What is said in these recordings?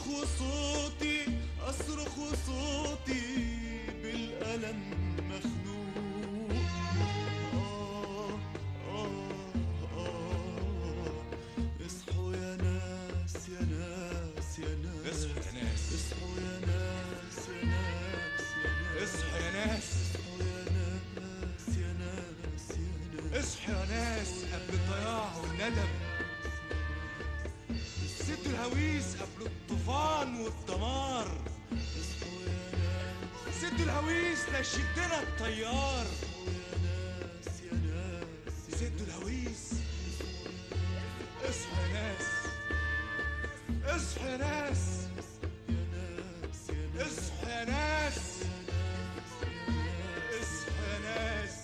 صوتي أصرخ صوتي بالألم مخنوق آه آه آه اصحوا يا ناس يا ناس يا ناس اصحوا يا ناس اصحوا يا ناس يا ناس يا ناس اصحوا يا ناس اصحوا يا ناس يا ناس يا ناس اصحوا يا ناس قبل الضياع والندم سدوا الهويس قبل الطوفان والدمار اصحوا يا ناس سدوا الهويس ليشدنا الطيار يا ناس يا ناس سدوا الهويس اصحوا يا ناس اصحوا يا ناس يا ناس يا ناس اصحوا يا ناس اصحوا يا ناس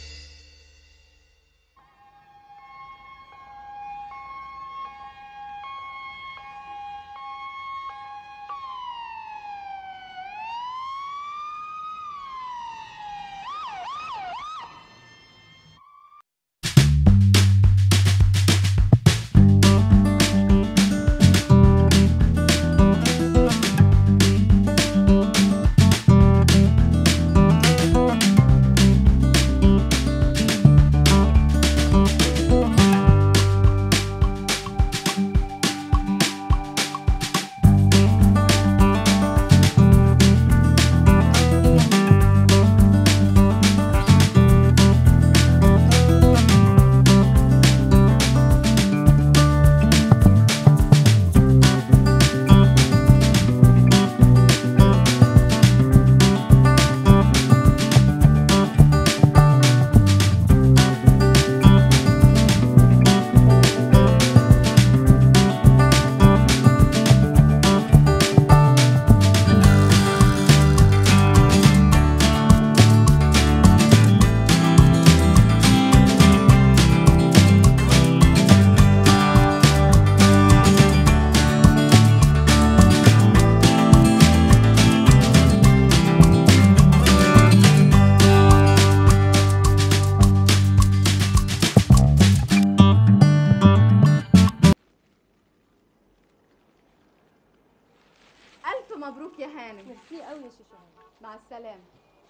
ألف مبروك يا هانم ميرسي قوي يا شيشو مع السلامة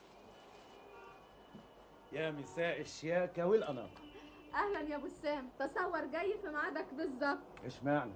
يا مساء الشياكة والأناقة أهلا يا أبو السام تصور جاي في ميعادك بالظبط اشمعنى؟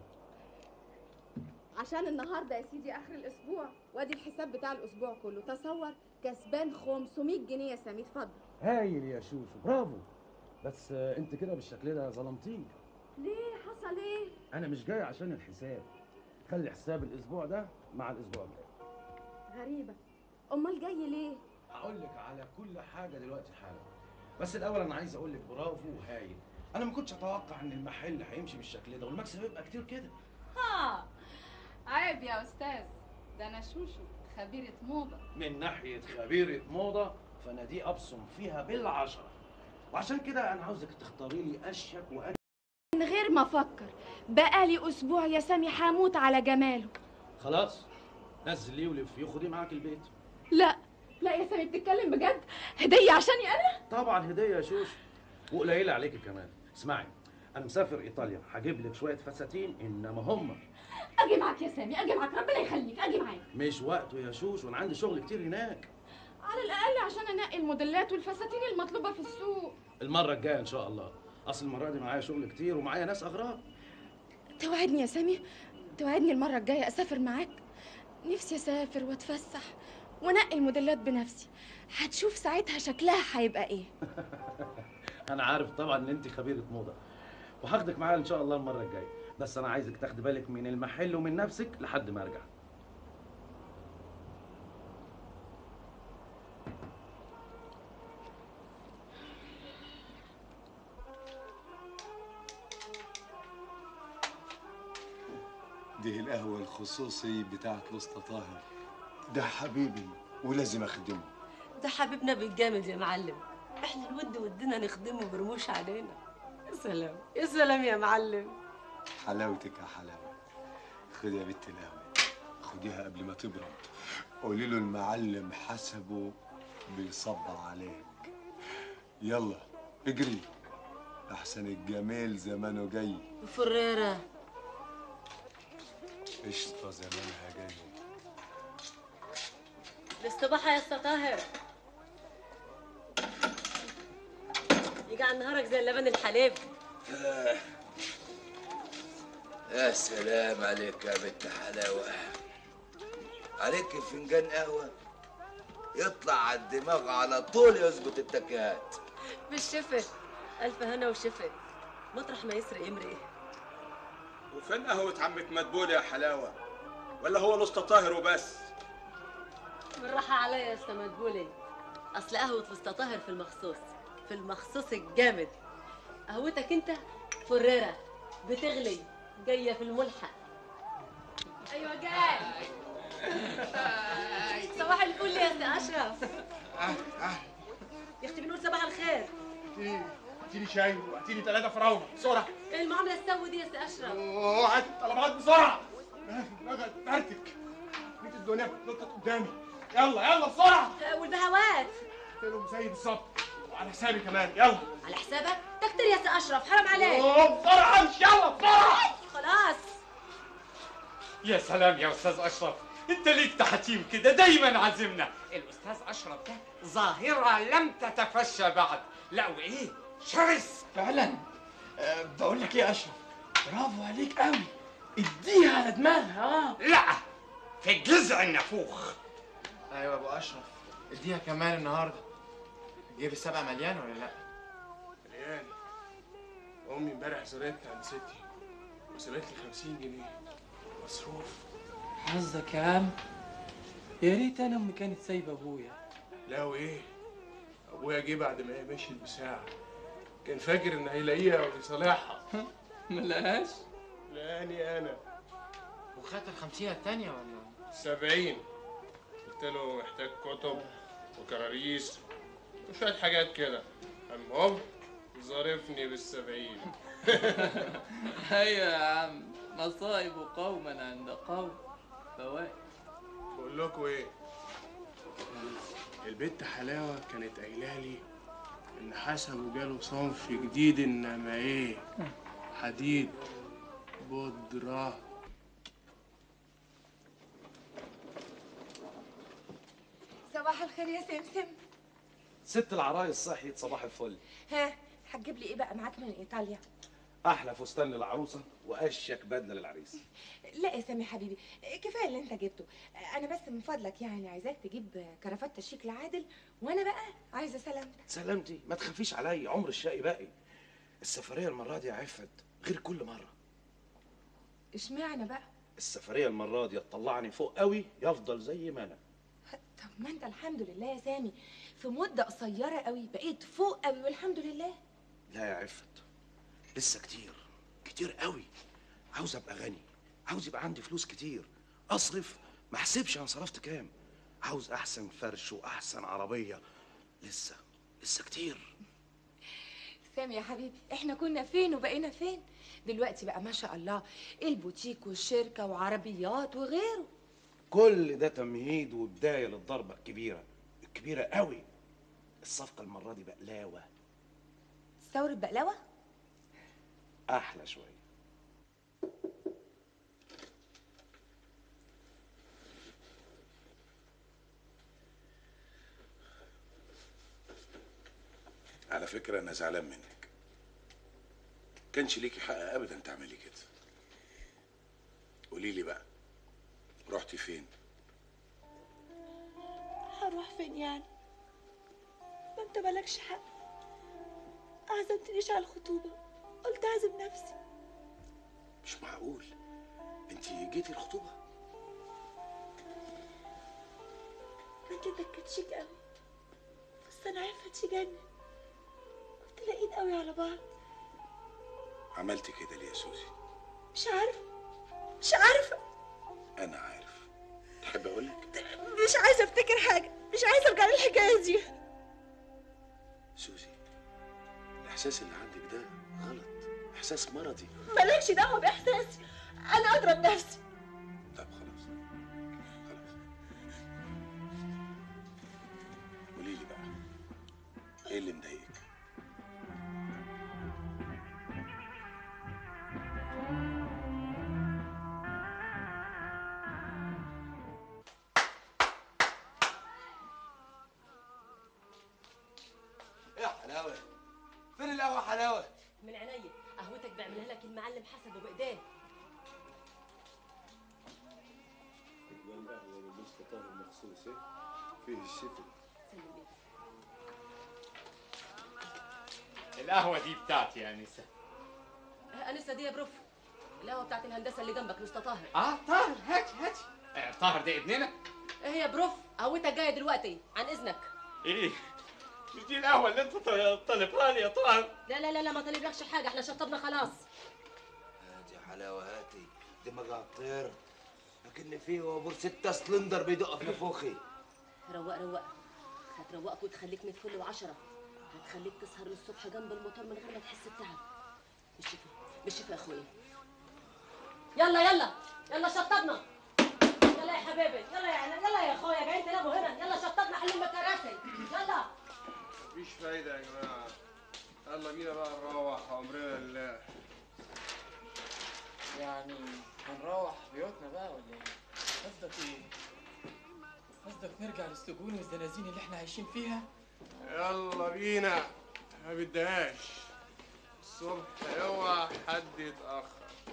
عشان النهاردة يا سيدي آخر الأسبوع وادي الحساب بتاع الأسبوع كله تصور كسبان 500 جنيه يا سامي اتفضل هايل يا شوشو برافو بس آه، انت كده بالشكل ده ظلمتيني ليه حصل إيه؟ انا مش جاي عشان الحساب خلي حساب الاسبوع ده مع الاسبوع الجاي غريبة أمال جاي ليه؟ هقول لك على كل حاجه دلوقتي حالا بس الاول انا عايز اقول لك برافو وهايل انا ما كنتش اتوقع ان المحل هيمشي بالشكل ده والمكسب هيبقى كتير كده ها عيب يا استاذ ده انا شوشو خبيرة موضة من ناحيه خبيره موضه فانا دي ابصم فيها بالعشره وعشان كده انا عاوزك تختاري لي اشيك وأجمل من غير ما أفكر بقالي أسبوع يا سامي هموت على جماله خلاص نزل ليه ولف خديه معاك البيت لا لا يا سامي بتتكلم بجد هدية عشاني أنا؟ طبعا هديه يا شوش وقليله عليكي كمان اسمعي انا مسافر ايطاليا هجيب لك شويه فساتين انما هم اجي معاك يا سامي اجي معاك ربنا يخليك اجي معاك مش وقته يا شوش وانا عندي شغل كتير هناك على الأقل عشان أنقي الموديلات والفساتين المطلوبة في السوق المره الجايه ان شاء الله اصل المره دي معايا شغل كتير ومعايا ناس اغراب توعدني يا سامي توعدني المرة الجاية أسافر معاك نفسي أسافر وأتفسح وأنقي الموديلات بنفسي هتشوف ساعتها شكلها هيبقى إيه انا عارف طبعا ان انت خبيره موضه وهاخدك معايا ان شاء الله المره الجايه بس انا عايزك تاخدي بالك من المحل ومن نفسك لحد ما ارجع دي القهوة الخصوصي بتاعت الأسطى طاهر ده حبيبي ولازم أخدمه ده حبيبنا بالجامد يا معلم احنا الود ودنا نخدمه برموش علينا يا سلام يا سلام يا معلم حلاوتك يا حلاوة خدي يا بنت القهوة خديها قبل ما تبرد قولي له المعلم حسبه بيصبر عليك يلا اجري أحسن الجمال زمانه جاي فريرة قشطة زمانها جاي الاستباحة يا اسطى طاهر يجي على نهارك زي اللبن الحليب يا سلام عليك يا بنت حلاوة عليك فنجان قهوة يطلع على الدماغ على طول يظبط التكات بالشفت ألف هنا وشفت مطرح ما يسرق يمرق وفين قهوة عمك مدبولة يا حلاوة ولا هو الاسطى طاهر وبس بالراحة عليا يا اسطى مدبولي أصل قهوة الأسطى طاهر في المخصوص في المخصوص الجامد قهوتك أنت فريرة بتغلي جاية في الملحق ايوه جاي صباح الفل يا سي أشرف يا أختي بنقول صباح الخير اديني شاي واديني ثلاثة فراولة بسرعة إيه المعاملة السودة دي يا سي أشرف اوه هات الطلبات بسرعة مرتك بيت الدنيا بتنطط قدامي يلا يلا بسرعة آه، والبهوات قلت لهم زي بالظبط وعلى حسابي كمان يلا على حسابك تكتر يا سي أشرف حرام عليك اوه بسرعة امشي يلا بسرعة خلاص يا سلام يا استاذ اشرف انت ليك تحتيم كده دايما عازمنا الاستاذ اشرف ده ظاهره لم تتفشى بعد لا وايه شرس فعلا أه بقول لك ايه يا اشرف برافو عليك قوي اديها على دماغها اه لا في جذع النافوخ ايوه يا ابو اشرف اديها كمان النهارده جيب السبع مليان ولا لا مليان امي امبارح زرتني عند ستي وسابت لي 50 جنيه مصروف حظك يا عم يا ريت انا امي كانت سايبه ابويا لا وايه ابويا جه بعد ما هي مشيت بساعه كان فاكر ان هيلاقيها ويصالحها ما لقاش لاني انا وخدت الخمسية التانية ولا سبعين قلت له محتاج كتب وكراريس وشوية حاجات كده المهم ظرفني بالسبعين ايوه يا عم مصائب قوما عند قوم فوائد بقول لكم ايه البت حلاوة كانت قايلة لي إن حسن جاله صنف جديد إنما إيه حديد بودرة صباح الخير يا سمسم ست العرايس صحيت صباح الفل ها هتجيب لي ايه بقى معاك من ايطاليا احلى فستان للعروسه واشيك بدله للعريس لا يا سامي حبيبي كفايه اللي انت جبته انا بس من فضلك يعني عايزاك تجيب كرافته شيك لعادل وانا بقى عايزه سلامتك سلامتي ما تخافيش عليا عمر الشقي باقي السفريه المره دي يا عفت غير كل مره اشمعنى بقى السفريه المره دي تطلعني فوق قوي يفضل زي ما انا طب ما انت الحمد لله يا سامي في مده قصيره قوي بقيت فوق قوي والحمد لله لا يا عفت لسه كتير كتير قوي عاوز ابقى غني عاوز يبقى عندي فلوس كتير اصرف ما احسبش انا صرفت كام عاوز احسن فرش واحسن عربيه لسه لسه كتير سامي يا حبيبي احنا كنا فين وبقينا فين دلوقتي بقى ما شاء الله البوتيك والشركه وعربيات وغيره كل ده تمهيد وبدايه للضربه الكبيره الكبيره قوي الصفقه المره دي بقلاوه ثوره بقلاوه احلى شويه على فكرة أنا زعلان منك كانش ليكي حق أبدا تعملي كده قولي لي بقى رحتي فين؟ هروح فين يعني ما انت مالكش حق عزمتنيش على الخطوبة قلت اعزم نفسي مش معقول انت جيتي الخطوبة مكانك كانت شيك قوي فستان عفت يجنن كنت لاقيين قوي على بعض عملتي كده ليه يا سوزي؟ مش عارفة مش عارفة أنا عارف تحب أقولك؟ مش عايزة افتكر حاجة مش عايزة ارجع للحكاية دي سوزي الإحساس اللي عندك ده غلط إحساس مرضي مالكش دعوة بإحساسي أنا أضرب نفسي طب خلاص خلاص قولي لي بقى إيه اللي مضايقك؟ قهوه حلاوه من عينيا قهوتك بيعملها لك المعلم حسن وبايديه فنجان قهوة للأسطى طاهر مخصوص إيه؟ فيه الشفا القهوة دي بتاعتي يا أنسة انسه دي يا بروف القهوه بتاعت الهندسه اللي جنبك لسه طاهر اه طاهر هاتي هاتي آه، طاهر ده ابننا ايه يا بروف قهوتك جايه دلوقتي عن اذنك ايه مش دي القهوة اللي انت طالبها لي يا طاهر لا لا لا لا ما طلبلكش حاجه احنا شطبنا خلاص هاتي حلاوه هاتي دماغها هتطير لكن في وابور ستة سلندر بيدق في نفوخي روق روق هتروقك وتخليك من فل وعشرة هتخليك تسهر للصبح جنب الموتور من غير ما تحس بتعب بالشفا بالشفا يا اخويا يلا يلا يلا شطبنا يلا يا حبيبي يلا يا يلا يا اخويا جايين تناموا هنا يلا شطبنا حلين الكراسي يلا مفيش فايدة يا جماعة يلا بينا بقى نروح أمرنا لله يعني هنروح بيوتنا بقى ولا ايه؟ قصدك ايه؟ قصدك نرجع للسجون والزنازين اللي احنا عايشين فيها؟ يلا بينا ما بدهاش الصبح اوعى حد يتأخر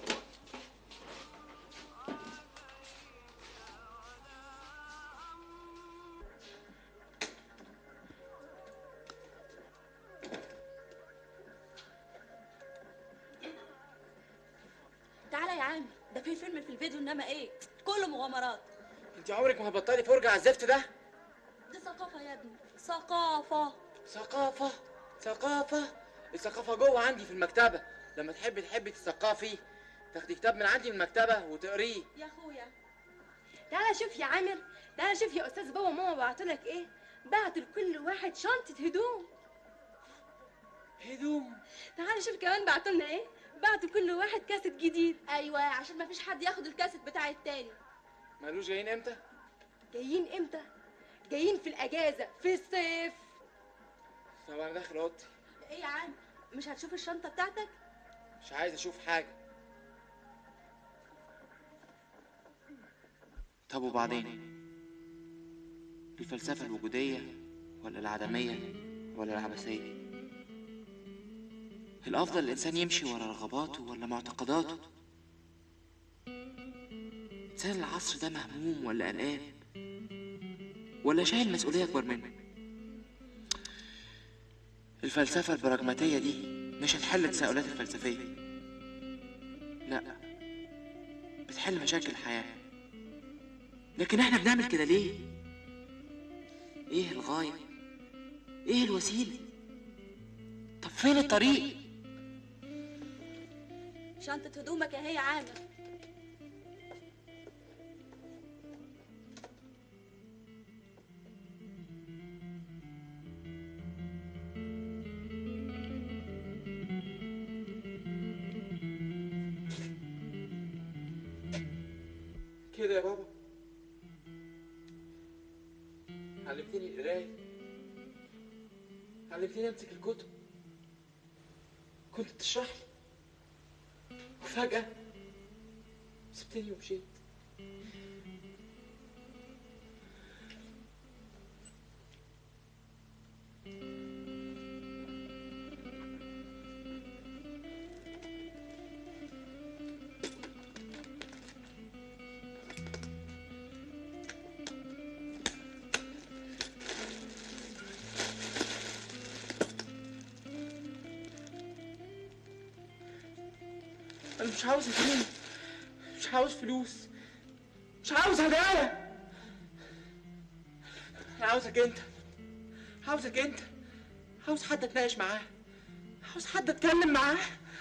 تعالى يا عم ده في فيلم في الفيديو انما ايه كله مغامرات انت عمرك ما هتبطلي فرجة على الزفت ده؟ دي ثقافة يا ابني ثقافة ثقافة ثقافة الثقافة جوه عندي في المكتبة لما تحبي تحبي تثقفي تاخدي كتاب من عندي من المكتبة وتقريه يا اخويا تعالى شوف يا عامر تعالى شوف يا استاذ بابا وماما بعتوا لك ايه بعتوا لكل واحد شنطه هدوم هدوم تعالى شوف كمان بعتوا لنا ايه بعتوا كل واحد كاسيت جديد ايوه عشان ما فيش حد ياخد الكاسيت بتاع التاني مالوش جايين امتى؟ جايين امتى جايين في الاجازه في الصيف طب انا داخل اوضتي ايه يا عم مش هتشوف الشنطه بتاعتك مش عايز اشوف حاجة طب وبعدين؟ الفلسفة الوجودية ولا العدمية ولا العبثية؟ الأفضل الإنسان يمشي ورا رغباته ولا معتقداته؟ إنسان العصر ده مهموم ولا قلقان؟ ولا شايل مسؤولية أكبر منه؟ الفلسفة البراجماتية دي مش هتحل التساؤلات الفلسفية لا بتحل مشاكل الحياة لكن احنا بنعمل كده ليه؟ ايه الغاية؟ ايه الوسيلة؟ طب فين الطريق؟ شنطة هدومك اهي يا عامر كده يا بابا علمتني القراية علمتني امسك الكتب كنت بتشرح لي وفجأة سبتني ومشيت انا مش عاوز هدوم مش عاوز فلوس مش عاوز هدايا انا عاوزك انت عاوزك انت عاوز حد اتناقش معاه عاوز حد اتكلم معاه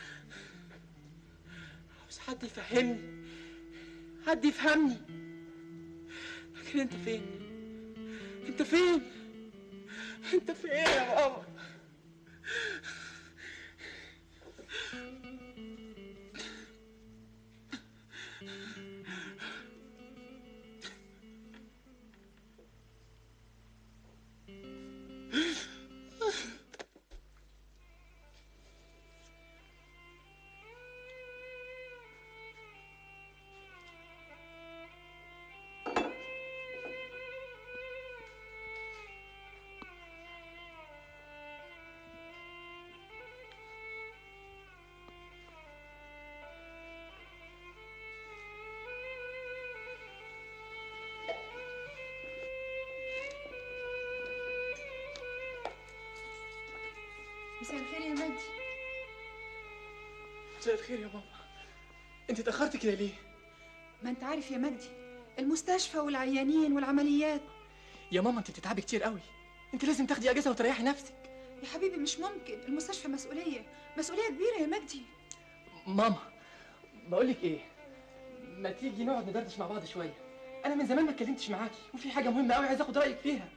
عاوز حد يفهمني حد يفهمني لكن انت فين انت فين انت فين يا بابا مساء الخير يا مجدي مساء الخير يا ماما انت اتاخرت كده ليه ما انت عارف يا مجدي المستشفى والعيانين والعمليات يا ماما انت بتتعبي كتير قوي انت لازم تاخدي اجازه وتريحي نفسك يا حبيبي مش ممكن المستشفى مسؤولية مسؤولية كبيرة يا مجدي ماما بقول لك ايه ما تيجي نقعد ندردش مع بعض شويه انا من زمان ما اتكلمتش معاكي وفي حاجه مهمه قوي عايز اخد رايك فيها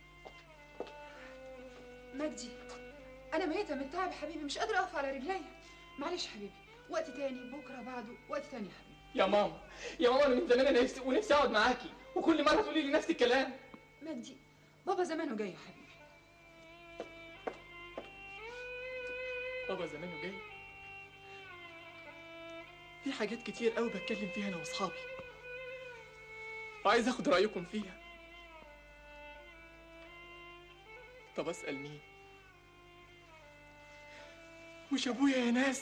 مجدي انا ميتة من تعب حبيبي مش قادرة اقف على رجليا معلش حبيبي وقت تاني بكرة بعده وقت تاني يا حبيبي يا ماما يا ماما انا من زمان انا نفسي ونفسي اقعد معاكي وكل مره تقولي لي نفس الكلام مجدي بابا زمانه جاي يا حبيبي بابا زمانه جاي في حاجات كتير قوي بتكلم فيها انا واصحابي وعايز اخد رايكم فيها طب اسال مين مش ابويا يا ناس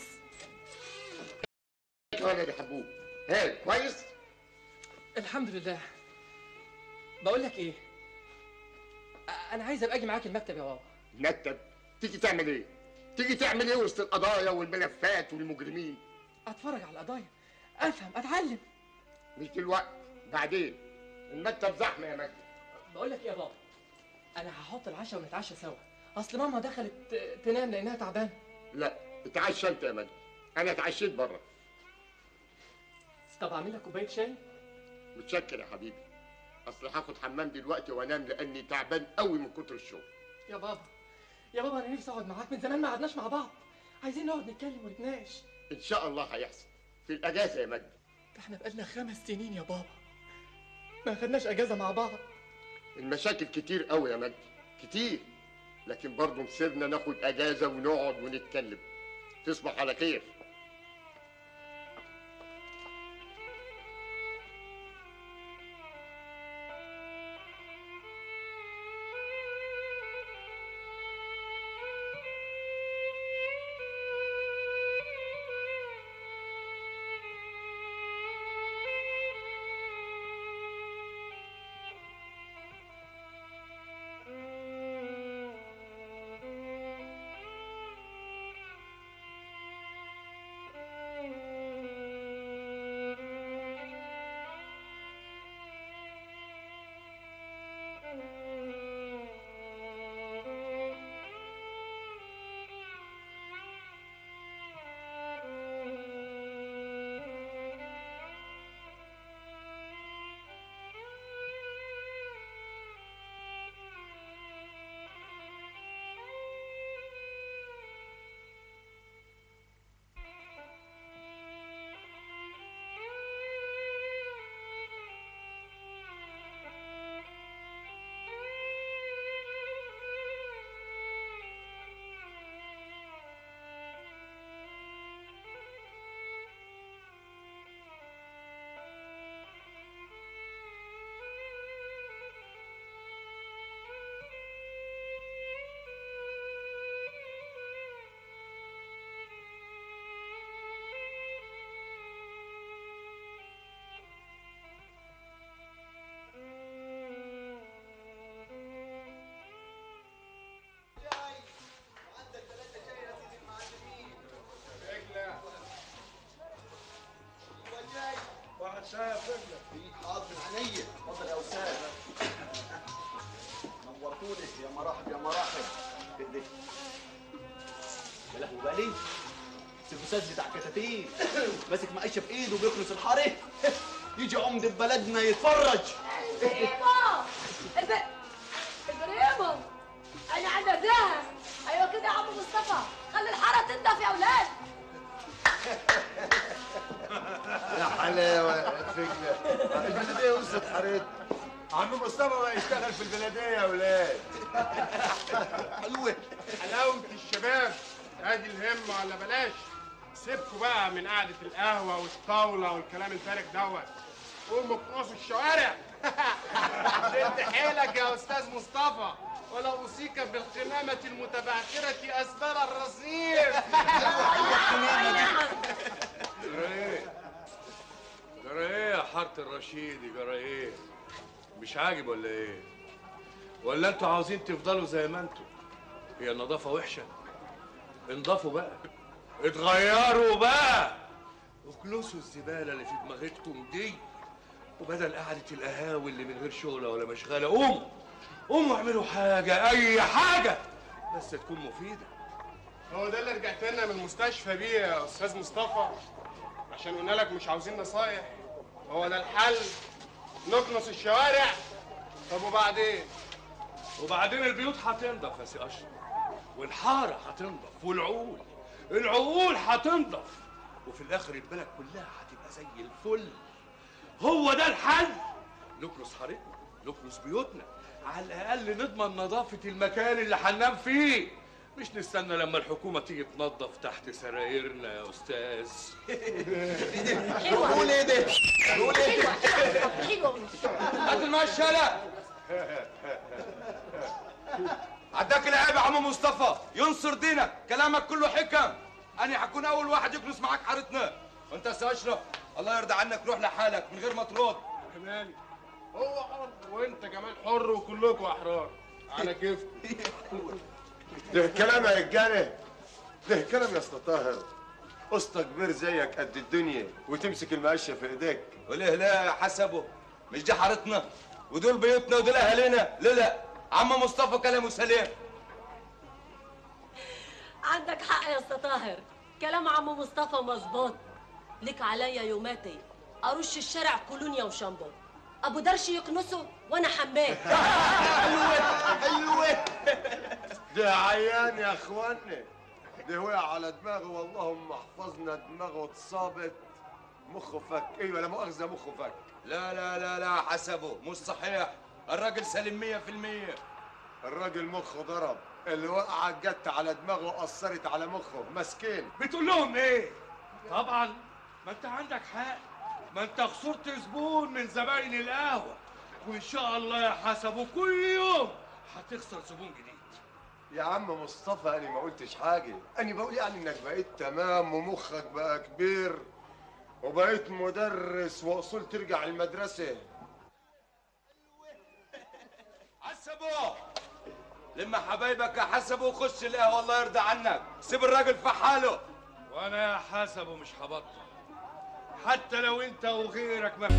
ولد يا حبوب ها كويس الحمد لله بقول لك ايه أ- انا عايز ابقى اجي معاك المكتب يا بابا مكتب تيجي تعمل ايه تيجي تعمل ايه وسط القضايا والملفات والمجرمين اتفرج على القضايا افهم اتعلم مش دلوقتي بعدين المكتب زحمه يا مجدي بقول لك ايه يا بابا انا هحط العشاء ونتعشى سوا اصل ماما دخلت ت- تنام لانها تعبانه لا اتعشى انت يا مجدي انا اتعشيت بره طب اعمل لك كوبايه شاي متشكر يا حبيبي اصل هاخد حمام دلوقتي وانام لاني تعبان قوي من كتر الشغل يا بابا يا بابا انا نفسي اقعد معاك من زمان ما قعدناش مع بعض عايزين نقعد نتكلم ونتناقش ان شاء الله هيحصل في الاجازه يا مجدي ده احنا بقالنا خمس سنين يا بابا ما خدناش اجازه مع بعض المشاكل كتير قوي يا مجدي كتير لكن برضه مصيرنا ناخد اجازه ونقعد ونتكلم تصبح على خير واحد شاي يا فجلة حاضر عينيا اتفضل يا استاذ نورتوني يا مراحب يا مراحب كده يا لهوي بالي الاستاذ بتاع كتاتيب ماسك مقشه في ايده وبيكنس الحاره يجي عمده بلدنا يتفرج بريمو الب... البريمو انا عند زهر ايوه كده يا عم مصطفى خلي الحاره تنضف يا اولاد يا حلاوه يا فجله البلديه وصلت حارتنا عم مصطفى بقى يشتغل في البلدية يا ولاد حلوة حلاوة الشباب ادي الهمة ولا بلاش سيبكوا بقى من قعدة القهوة والطاولة والكلام الفارغ دوت قوموا اكنسوا الشوارع شد حيلك يا استاذ مصطفى ولا اوصيك بالقمامة المتبعثرة اسفل الرصيف جرى ايه؟ جرى ايه يا حارة الرشيدي جرى ايه؟ مش عاجب ولا ايه؟ ولا انتوا عاوزين تفضلوا زي ما انتوا؟ هي النظافة وحشة؟ انضفوا بقى اتغيروا بقى وكنسوا الزباله اللي في دماغتكم دي وبدل قعده القهاوي اللي من غير شغله ولا مشغله قوموا قوموا اعملوا حاجه اي حاجه بس تكون مفيده هو ده اللي رجعت لنا من المستشفى بيه يا استاذ مصطفى عشان قلنا لك مش عاوزين نصايح هو ده الحل نكنس الشوارع طب وبعدين وبعدين البيوت هتنضف يا سي اشرف والحاره هتنضف والعقول العقول هتنضف وفي الاخر البلد كلها هتبقى زي الفل هو ده الحل نكنس حارتنا نكنس بيوتنا على الاقل نضمن نظافه المكان اللي هننام فيه مش نستنى لما الحكومه تيجي تنظف تحت سرايرنا يا استاذ قول ايه ده؟ قول ايه ده؟ حلوه هات المشالة عداك العيب يا عم مصطفى ينصر دينك كلامك كله حكم انا هكون اول واحد يكنس معاك حارتنا وانت يا أستاذ اشرف الله يرضى عنك روح لحالك من غير ما ترد مالي هو حر وانت كمان حر وكلكم احرار على كيفكم ده كلام يا رجاله ده كلام يا اسطى طاهر قسطة كبير زيك قد الدنيا وتمسك المقشه في ايديك وليه لا حسبه مش دي حارتنا ودول بيوتنا ودول اهالينا لا لا عم مصطفى كلامه سليم عندك حق يا استاذ طاهر كلام عم مصطفى مظبوط لك عليا يوماتي ارش الشارع كولونيا وشامبو ابو درش يكنسه وانا حماه حلوة ده عيان يا اخواني ده وقع على دماغه واللهم احفظنا دماغه اتصابت مخه فك ايوه لا مؤاخذه مخه فك لا لا لا لا حسبه مش صحيح الراجل سليم مية في المية الراجل مخه ضرب الوقعه جت على دماغه واثرت على مخه مسكين بتقول لهم ايه طبعا ما انت عندك حق ما انت خسرت زبون من زباين القهوه وان شاء الله يا حسب كل يوم هتخسر زبون جديد يا عم مصطفى انا ما قلتش حاجه انا بقول يعني انك بقيت تمام ومخك بقى كبير وبقيت مدرس واصول ترجع المدرسه حسبه لما حبايبك يا حسبه وخش القهوه الله يرضى عنك سيب الراجل في حاله وانا يا حسبه مش هبطل حتى لو انت وغيرك ما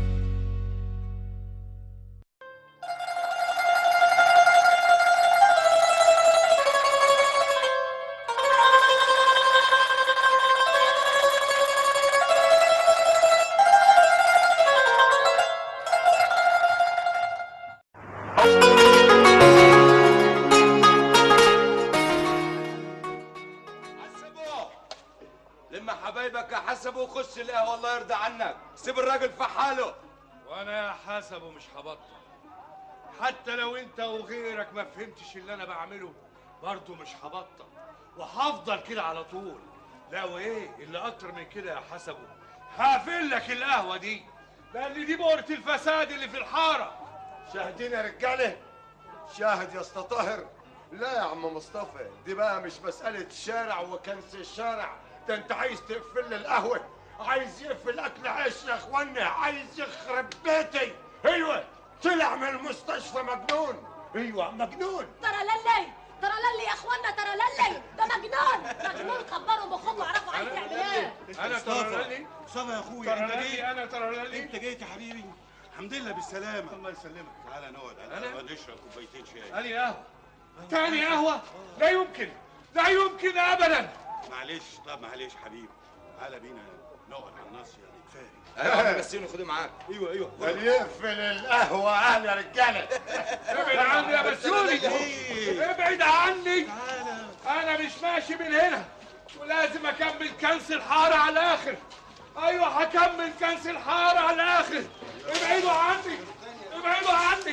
لما حبايبك يا حسبه وخش القهوه الله يرضى عنك سيب الراجل في حاله وانا يا حسبه مش هبطل حتى لو انت وغيرك ما فهمتش اللي انا بعمله برضه مش هبطل وهفضل كده على طول لا وايه اللي اكتر من كده يا حسبه هقفل لك القهوه دي لان دي بؤره الفساد اللي في الحاره شاهدين يا رجاله شاهد يا اسطى طاهر لا يا عم مصطفى دي بقى مش مسألة شارع وكنس الشارع ده انت عايز تقفل لي القهوة عايز يقفل أكل عيش يا اخوانا عايز يخرب بيتي ايوه طلع من المستشفى مجنون ايوه مجنون ترى للي ترى للي يا اخوانا ترى للي ده مجنون مجنون كبروا مخكم وعرفوا عايز يعمل ايه انا ترى لي مصطفى يا اخويا ترى انت لي جيت انا ترى لي انت جيت يا حبيبي الحمد لله بالسلامة الله يسلمك تعالى نقعد على أنا؟ القهوة نشرب كوبايتين شاي تاني قهوه تاني قهوه لا يمكن لا يمكن ابدا معلش طب معلش حبيبي تعالى بينا نقعد على الناصية يعني كفاية ايوه يا عم بسيوني خدي معاك ايوه ايوه اللي يقفل القهوة اهل يا رجالة ابعد عني يا بسيوني ابعد عني انا مش ماشي من هنا ولازم اكمل كنس الحاره على الاخر ايوه هكمل كنس الحاره على الاخر ابعدوا عني ابعدوا عني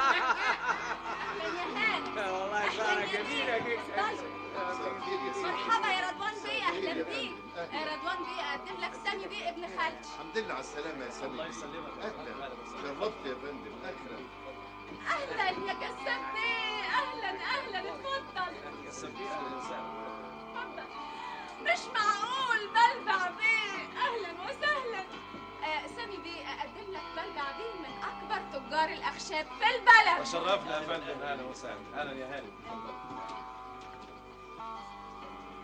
والله سهرة جميلة جدا مرحبا يا رضوان بيه اهلا بيك آه، رضوان بيه اقدم لك سامي بيه ابن خالتي الحمد لله على السلامة يا سامي الله يسلمك أهلا شرفت يا فندم أهلا اهلا يا جسام بيه اهلا اهلا اتفضل اتفضل مش معقول بلبع بيه اهلا وسهلا آه سامي بيه اقدم لك بلبع بيه من اكبر تجار الاخشاب في البلد تشرفنا يا فندم اهلا وسهلا اهلا يا هاني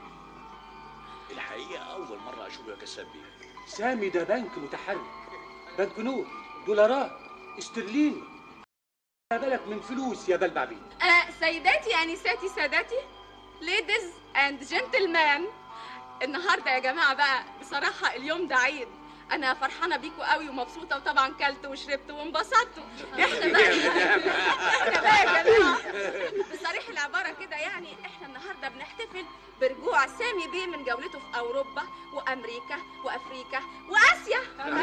الحقيقه اول مره اشوفه يا كساب بيه سامي ده بنك متحرك بنك نور دولارات استرليني ما بالك من فلوس يا بلبع بيه آه سيداتي انساتي سادتي ليديز اند جنتلمان النهارده يا جماعه بقى بصراحه اليوم ده عيد انا فرحانه بيكوا قوي ومبسوطه وطبعا كلت وشربت وانبسطت احنا بقى احنا بقى يا جماعه بصريح العباره كده يعني احنا النهارده بنحتفل برجوع سامي بيه من جولته في اوروبا وامريكا وافريكا واسيا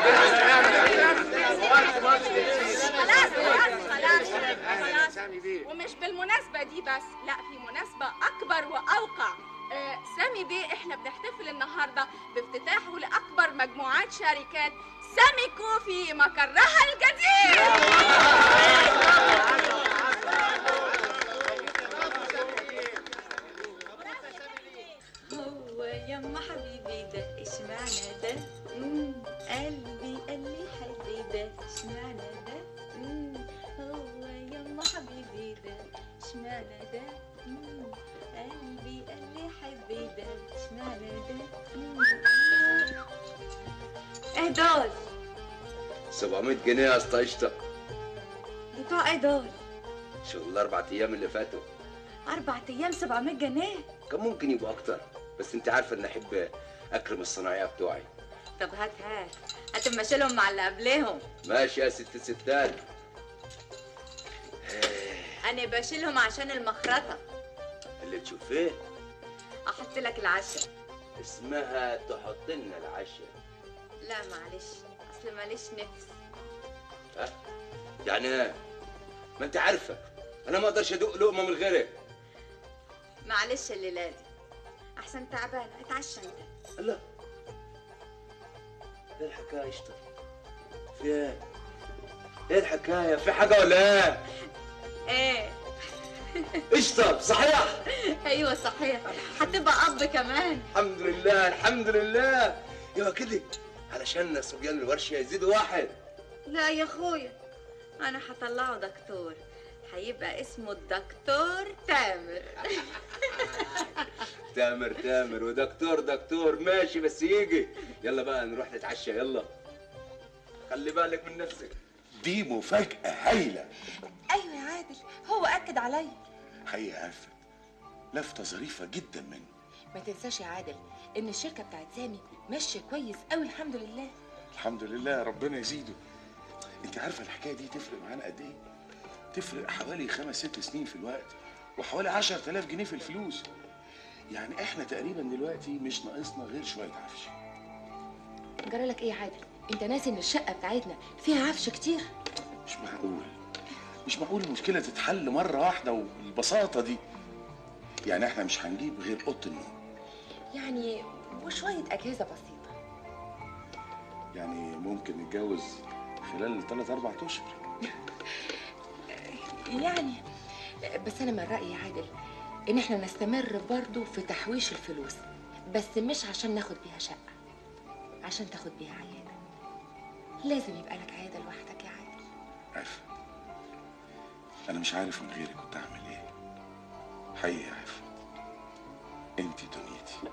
خلاص خلاص خلاص خلاص ومش بالمناسبة دي بس لا في مناسبة أكبر وأوقع آه سامي بيه احنا بنحتفل النهارده بافتتاحه لأكبر مجموعات شركات ساميكو في مقرها الجديد هو يما حبيبي ده اشمعنى ده مم، قلبي قال لي حبيبي ده اشمعنى ده مم، هو يما حبيبي ده اشمعنى ده مم، قلبي قال لي حبيبي ده اشمعنى ده مم. ايه دول 700 جنيه يا اسطى قشطه بتوع ايه دول شغل الاربع ايام اللي فاتوا اربع ايام 700 جنيه كان ممكن يبقوا اكتر بس انت عارفه ان احب اكرم الصناعيه بتوعي طب هات هات هتمشي لهم مع اللي قبلهم ماشي يا ست ستات انا بشيلهم عشان المخرطه اللي تشوفيه احط لك العشاء اسمها تحط لنا العشاء لا معلش اصل ماليش نفس ها يعني ايه ما انت عارفه انا ما اقدرش ادوق لقمه من غيرك معلش الليله دي احسن تعبانه اتعشى انت الله ايه الحكايه قشطه في ايه ايه الحكايه في حاجه ولا ايه ايه قشطه صحيح ايوه صحيح هتبقى اب كمان الحمد لله الحمد لله يا كده علشان صبيان الورشه يزيدوا واحد لا يا اخويا انا هطلعه دكتور هيبقى اسمه الدكتور تامر تامر تامر ودكتور دكتور ماشي بس يجي يلا بقى نروح نتعشى يلا خلي بالك من نفسك دي مفاجأة هايلة ايوه يا عادل هو اكد عليا حقيقة عفت لفتة ظريفة جدا منه ما تنساش يا عادل ان الشركه بتاعت سامي ماشيه كويس قوي الحمد لله الحمد لله ربنا يزيده انت عارفة الحكاية دي تفرق معانا قد ايه؟ تفرق حوالي خمس ست سنين في الوقت وحوالي عشر تلاف جنيه في الفلوس يعني احنا تقريبا دلوقتي مش ناقصنا غير شوية عفش جرى لك ايه يا عادل انت ناسي ان الشقه بتاعتنا فيها عفش كتير مش معقول مش معقول المشكلة تتحل مرة واحدة وبالبساطة دي يعني احنا مش هنجيب غير اوضة النوم يعني وشويه اجهزه بسيطه يعني ممكن نتجوز خلال ثلاث اربع اشهر يعني بس انا من رايي يا عادل ان احنا نستمر برضو في تحويش الفلوس بس مش عشان ناخد بيها شقه عشان تاخد بيها عياده لازم يبقى لك عياده لوحدك يا عادل عفت انا مش عارف من غيرك كنت اعمل ايه حقيقي يا عفت انت دنيتي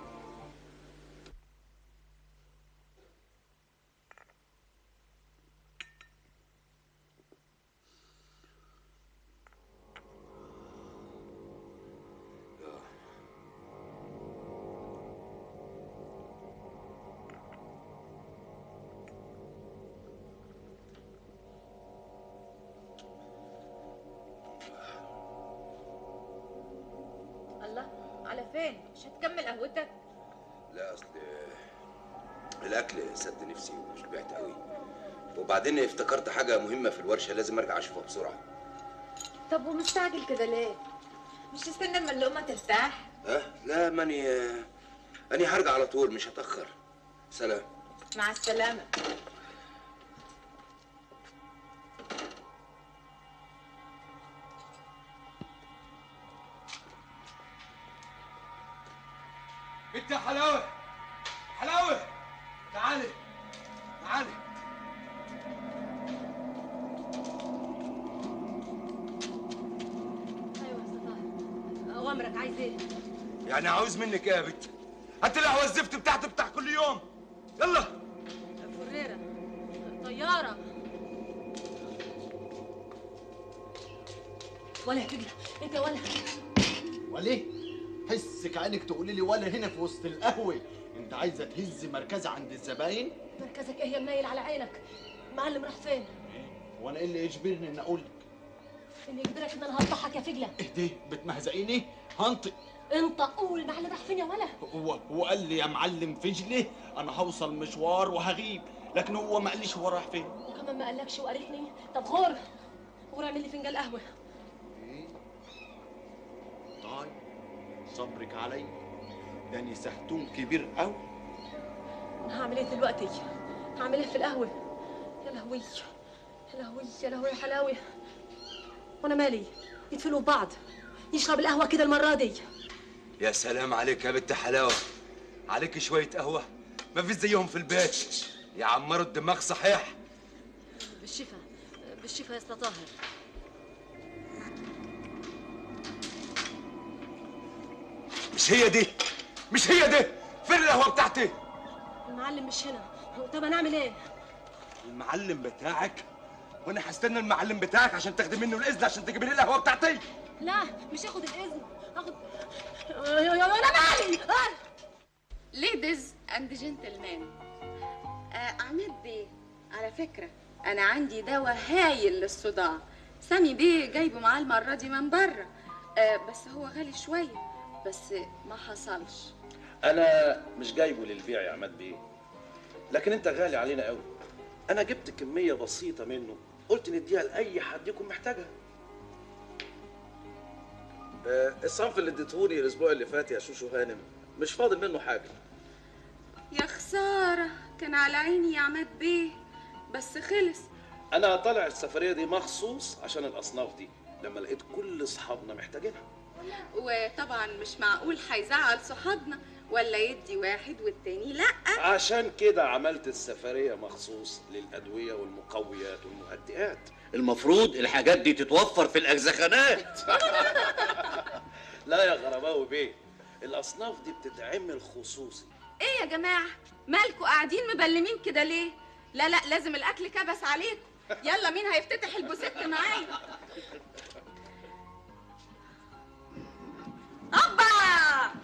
الله على فين مش هتكمل قهوتك لا اصل الاكل سد نفسي وشبعت قوي وبعدين افتكرت حاجه مهمه في الورشه لازم ارجع اشوفها بسرعه طب ومستعجل كده ليه مش تستنى اما اللقمه ترتاح ها لا ماني اني هرجع على طول مش هتاخر سلام مع السلامه انت يا حلاوه حلاوه تعالي تعالي اوامرك عايز ايه يعني عاوز منك ايه يا بت هات القهوه الزفت بتاعتي بتاع كل يوم يلا فريرة طيارة ولا يا فجلة انت ولا وليه؟ حس كأنك تقولي لي ولا هنا في وسط القهوة انت عايزة تهز مركزي عند الزباين؟ مركزك ايه يا منيل على عينك معلم راح فين وانا ايه اللي يجبرني ان اقول لك؟ اللي يجبرك ان انا هفضحك يا فجلة اهدي بتمهزقيني؟ هنطق انت قول معلم راح فين يا ولا هو هو قال لي يا معلم فجلة انا هوصل مشوار وهغيب لكن هو ما قاليش هو رايح فين وكمان ما قالكش وقرفني طب غور غور اعمل لي فنجان قهوه طيب صبرك علي داني سهتون كبير قوي انا هعمل ايه دلوقتي هعمل ايه في القهوه يا لهوي يا لهوي يا لهوي يا حلاوه وانا مالي يدفلوا ببعض يشرب القهوه كده المره دي يا سلام عليك يا بنت حلاوه عليك شويه قهوه ما فيش زيهم في البيت يعمروا الدماغ صحيح بالشفا بالشفا يا استاذ طاهر مش هي دي مش هي دي فين القهوه بتاعتي المعلم مش هنا هو طب هنعمل ايه المعلم بتاعك وانا هستنى المعلم بتاعك عشان تاخدي منه الاذن عشان تجيبي لي القهوه بتاعتي لا مش هاخد الاذن هاخد يا- يا- يا- انا مالي آه! ليديز اند جنتلمان عماد بيه على فكرة أنا عندي دواء هايل للصداع سامي بيه جايبه معاه المرة دي من بره آه، بس هو غالي شوية بس ما حصلش انا مش جايبه للبيع يا عماد بيه لكن انت غالي علينا قوي انا جبت كميه بسيطه منه قلت نديها لاي حد يكون محتاجها آه، الصنف اللي اديتهولي الاسبوع اللي فات يا شوشو هانم مش فاضل منه حاجه يا خسارة كان على عيني يا عماد بيه بس خلص انا طالع السفريه دي مخصوص عشان الاصناف دي لما لقيت كل اصحابنا محتاجينها وطبعا مش معقول هيزعل صحابنا ولا يدي واحد والتاني لا عشان كده عملت السفريه مخصوص للادويه والمقويات والمهدئات المفروض الحاجات دي تتوفر في الاجزخانات لا يا غرباوي بيه الاصناف دي بتتعمل خصوصي ايه يا جماعة مالكوا قاعدين مبلمين كده ليه لا لا لازم الاكل كبس عليكم يلا مين هيفتتح البوسيت معايا هوبا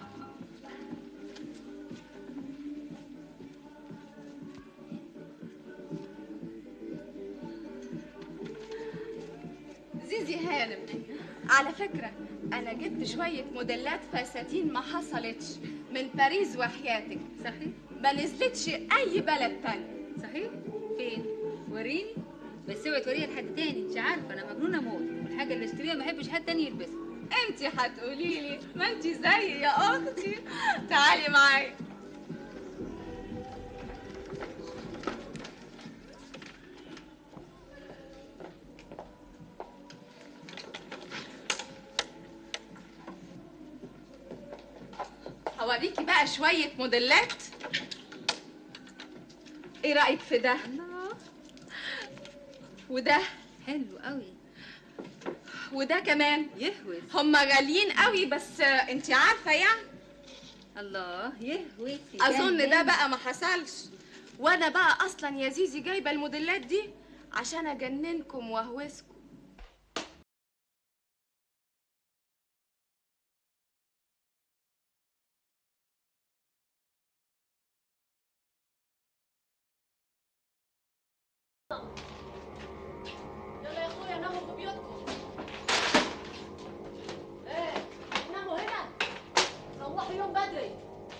زيزي هانم على فكرة أنا جبت شوية موديلات فساتين ما حصلتش من باريس وحياتك صحيح ما نزلتش أي بلد تاني صحيح فين وريني بس اوعي توريها لحد تاني انت عارفه انا مجنونه موت والحاجه اللي اشتريها ما احبش حد تاني يلبسها انت هتقولي لي ما انت زيي يا اختي تعالي معايا هوريكي بقى شوية موديلات ايه رأيك في ده؟ وده حلو قوي وده كمان يهوس هما غاليين قوي بس انت عارفة يعني الله يهوس اظن ده بقى ما حصلش وانا بقى اصلا يا زيزي جايبه الموديلات دي عشان اجننكم واهوسكم يلا يا اخويا ناموا في بيوتكم ايه ناموا هنا روحوا يوم بدري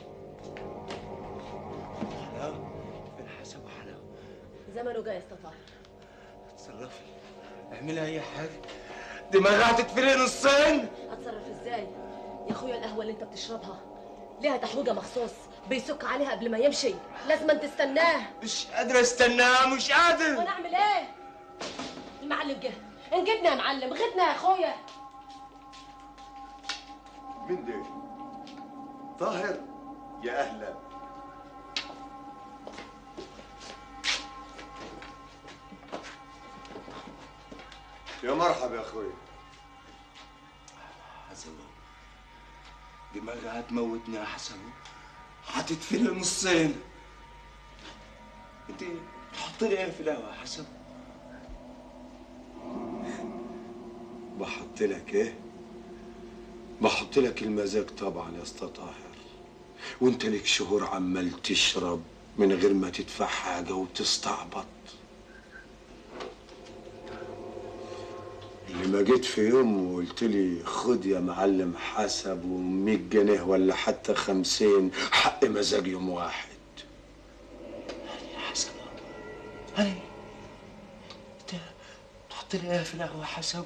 حلاوه الحسب حلاوه زمنه جاي يا استاذ طاهر اتصرفي اعملي اي حاجه دماغها هتتفلق نصين اتصرف ازاي يا اخويا القهوه اللي انت بتشربها ليها تحويجه مخصوص بيسك عليها قبل ما يمشي لازم أن تستناه مش قادر استناها مش قادر ونعمل ايه المعلم جه انجدنا يا معلم غدنا يا اخويا مين ده؟ طاهر يا اهلا يا مرحبا يا اخوي حسبه دماغها هتموتني يا حسبه هتتفلق نصين انت تحط لي ايه في القهوه يا حسن بحط لك ايه بحط لك المزاج طبعا يا اسطى طاهر وانت لك شهور عمال تشرب من غير ما تدفع حاجه وتستعبط اللي ما جيت في يوم وقلت لي خد يا معلم حسب و100 جنيه ولا حتى خمسين حق مزاج يوم واحد يا حسن هاي انت تحط لي ايه في القهوه حسب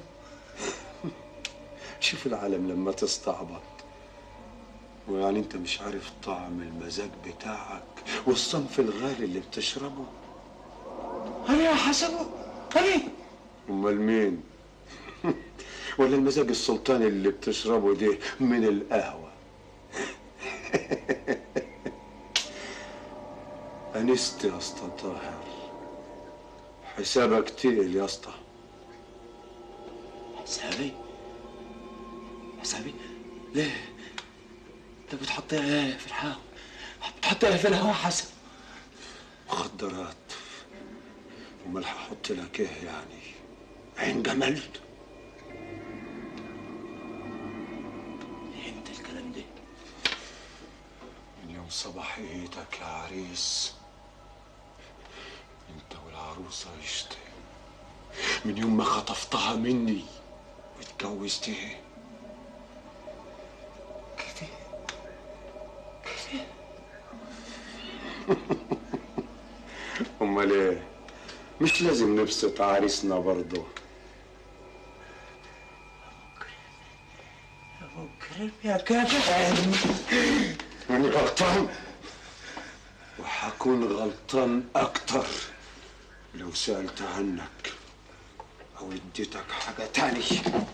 شوف العالم لما تستعبط ويعني انت مش عارف طعم المزاج بتاعك والصنف الغالي اللي بتشربه انا يا حسن انا امال مين ولا المزاج السلطاني اللي بتشربه ده من القهوه انست يا اسطى طاهر حسابك تقل يا اسطى حسابي حسابي ليه انت بتحط ايه في القهوه بتحط ايه في القهوه يا حسن مخدرات امال هحط لك ايه يعني عين جمل امتى الكلام ده من يوم صباحيتك يا عريس انت والعروسه عشت من يوم ما خطفتها مني واتجوزتها امال ايه مش لازم نبسط عريسنا برضه مكرم يا كابتن أنا غلطان وحكون غلطان أكتر لو سألت عنك أو اديتك حاجة تاني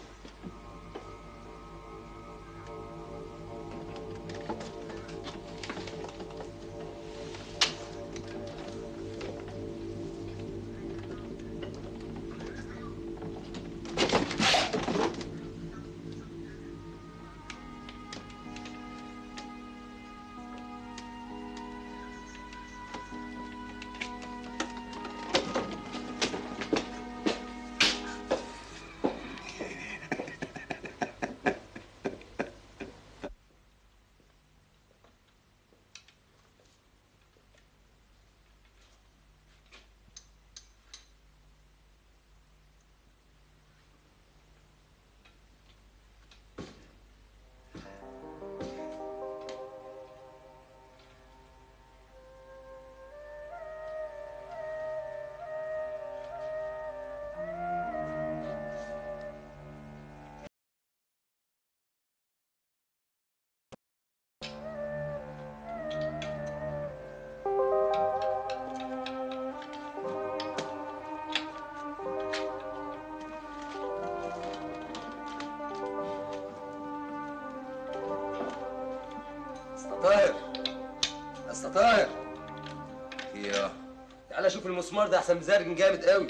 اسطى طاهر اسطى طاهر يا تعالى شوف المسمار ده احسن مزرجن جامد قوي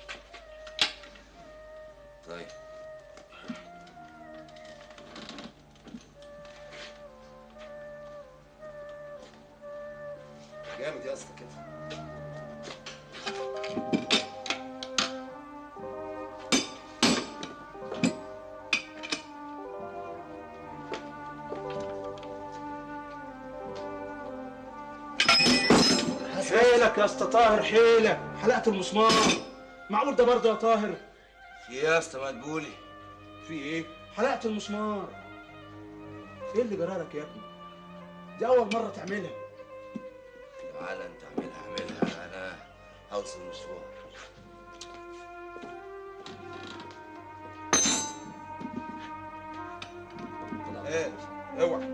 طيب جامد يا اسطى كده حيلك يا اسطى طاهر حيلك حلقت المسمار معقول ده برضه يا طاهر في ايه يا اسطى مدبولي في ايه حلقت المسمار ايه اللي جرالك يا ابني دي اول مره تعملها تعالى انت اعملها اعملها انا هوصل المشوار ايه اوعى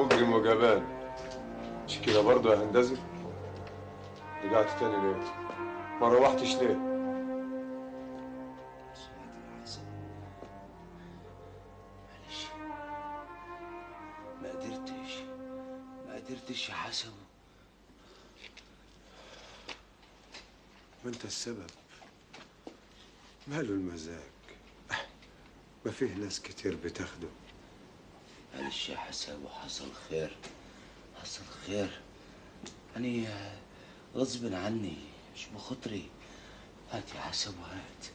مجرم وجبان مش كده برضه يا هندسه رجعت تاني ليه ما روحتش ليه معلش ما قدرتش ما قدرتش يا حسن ما انت السبب ماله المزاج ما فيه ناس كتير بتاخده معلش يا حسن وحصل خير حصل خير أنا غصب عني مش بخاطري هات يا حسن وهات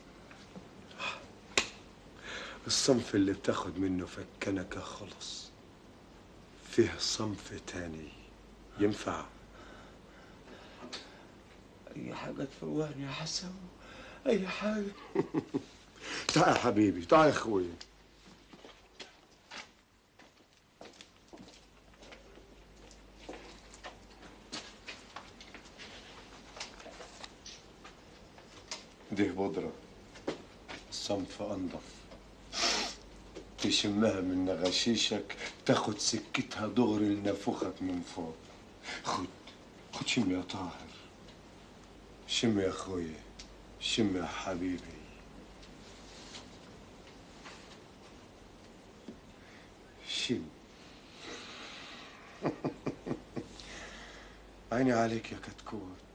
الصنف اللي بتاخد منه فكنكة خلص فيه صنف تاني ينفع أي حاجة تفوقني يا حسن أي حاجة تعال يا حبيبي تعال يا اخويا دي بودرة الصنف أنضف تشمها من نغشيشك تاخد سكتها دغري لنافوخك من فوق خد خد شم يا طاهر شم يا اخويا شم يا حبيبي شم عيني عليك يا كتكوت